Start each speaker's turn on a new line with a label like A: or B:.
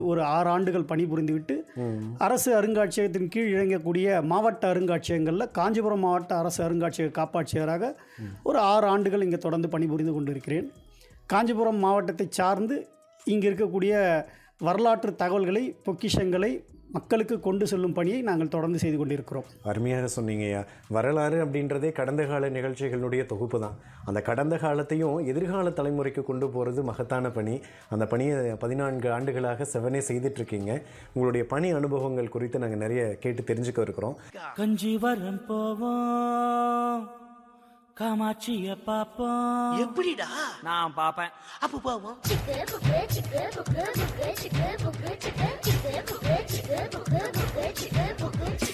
A: ஒரு ஆறு ஆண்டுகள் பணிபுரிந்துவிட்டு அரசு அருங்காட்சியகத்தின் கீழ் இயங்கக்கூடிய மாவட்ட அருங்காட்சியகங்களில் காஞ்சிபுரம் மாவட்ட அரசு அருங்காட்சியக காப்பாட்சியராக ஒரு ஆறு ஆண்டுகள் இங்கே தொடர்ந்து பணிபுரிந்து கொண்டிருக்கிறேன் காஞ்சிபுரம் மாவட்டத்தை சார்ந்து இங்கே இருக்கக்கூடிய வரலாற்று தகவல்களை பொக்கிஷங்களை மக்களுக்கு கொண்டு செல்லும் பணியை நாங்கள் தொடர்ந்து செய்து கொண்டிருக்கிறோம்
B: அருமையாக சொன்னீங்கய்யா வரலாறு அப்படின்றதே கடந்த கால நிகழ்ச்சிகளுடைய தொகுப்பு தான் அந்த கடந்த காலத்தையும் எதிர்கால தலைமுறைக்கு கொண்டு போகிறது மகத்தான பணி அந்த பணியை பதினான்கு ஆண்டுகளாக செவனே செய்துட்ருக்கீங்க உங்களுடைய பணி அனுபவங்கள் குறித்து நாங்கள் நிறைய கேட்டு தெரிஞ்சுக்க இருக்கிறோம்
C: கஞ்சிவரம் போவோம் காமாட்சிய பாப்போம்
D: எப்படிடா
C: நான் பாப்பேன்
D: அப்ப போவோம்
E: Chicken, bucket, chicken, bucket, bucket, chicken, bucket, chicken, chicken, bucket, chicken, bucket, bucket, chicken, bucket,